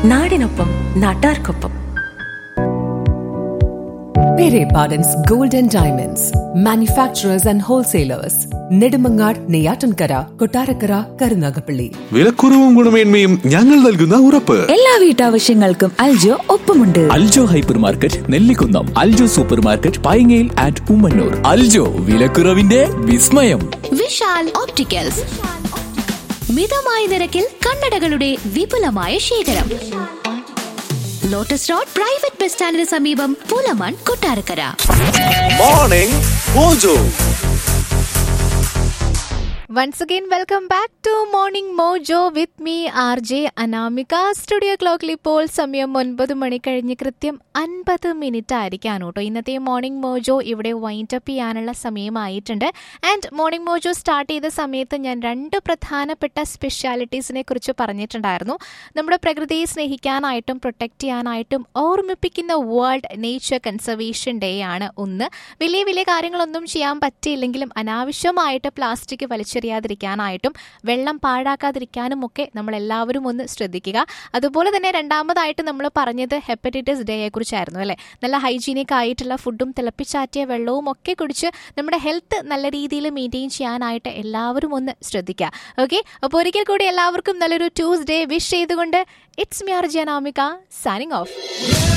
നാടിനൊപ്പം നാട്ടാർക്കൊപ്പം Pere Pardon's Gold and Diamonds, manufacturers and wholesalers, Nedumangad, Neyatankara, Kotarakara, Karunagapalli. വിലക്കുറവും ഗുണമേന്മയും ഞങ്ങൾ നൽകുന്ന ഉറപ്പ് എല്ലാ വീട്ടാവശ്യങ്ങൾക്കും അൽജോ ഒപ്പമുണ്ട് Aljo hyper market Nellikunnam Aljo super market പൈങ്ങയിൽ ആൻഡ് ഉമ്മന്നൂർ അൽജോ വിലക്കുറവിന്റെ വിസ്മയം വിശാൽ ഓപ്റ്റിക്കൽസ് മിതമായ നിരക്കിൽ കണ്ണടകളുടെ വിപുലമായ ശേഖരം ലോട്ടസ് റോഡ് പ്രൈവറ്റ് ബസ് സ്റ്റാൻഡിന് സമീപം Pulamon Kottarakkara Morning Mojo Once again, welcome back to Morning Mojo with me, R J Anamika studio ക്ലോക്കിൽ ഇപ്പോൾ സമയം ഒൻപത് മണി കഴിഞ്ഞ് കൃത്യം അൻപത് മിനിറ്റ് ആയിരിക്കാണ് കേട്ടോ ഇന്നത്തെ മോർണിംഗ് മോജോ ഇവിടെ വൈൻഡ് അപ്പ് ചെയ്യാനുള്ള സമയമായിട്ടുണ്ട് ആൻഡ് മോർണിംഗ് മോജോ സ്റ്റാർട്ട് ചെയ്ത സമയത്ത് ഞാൻ രണ്ട് പ്രധാനപ്പെട്ട സ്പെഷ്യാലിറ്റീസിനെ കുറിച്ച് പറഞ്ഞിട്ടുണ്ടായിരുന്നു നമ്മുടെ പ്രകൃതിയെ സ്നേഹിക്കാനായിട്ടും പ്രൊട്ടക്റ്റ് ചെയ്യാനായിട്ടും ഓർമ്മിപ്പിക്കുന്ന വേൾഡ് നേച്ചർ കൺസർവേഷൻ ഡേ ആണ് ഒന്ന് വലിയ വലിയ കാര്യങ്ങളൊന്നും ചെയ്യാൻ പറ്റിയില്ലെങ്കിലും അനാവശ്യമായിട്ട് പ്ലാസ്റ്റിക് വലിച്ചെറിയാതിരിക്കാനായിട്ടും വെള്ളം പാഴാക്കാതിരിക്കാനും ഒക്കെ നമ്മൾ എല്ലാവരും ഒന്ന് ശ്രദ്ധിക്കുക അതുപോലെ തന്നെ രണ്ടാമതായിട്ട് നമ്മൾ പറഞ്ഞത് ഹെപ്പറ്റൈറ്റിസ് ഡേയെ കുറിച്ചായിരുന്നു അല്ലേ നല്ല ഹൈജീനിക് ആയിട്ടുള്ള ഫുഡും തിളപ്പിച്ചാറ്റിയ വെള്ളവും ഒക്കെ കുടിച്ച് നമ്മുടെ ഹെൽത്ത് നല്ല രീതിയിൽ മെയിൻറ്റെയിൻ ചെയ്യാനായിട്ട് എല്ലാവരും ഒന്ന് ശ്രദ്ധിക്കുക ഓക്കെ അപ്പോൾ ഒരിക്കൽ കൂടി എല്ലാവർക്കും നല്ലൊരു ട്യൂസ്ഡേ വിഷ് ചെയ്തുകൊണ്ട് it's me R Janamika signing of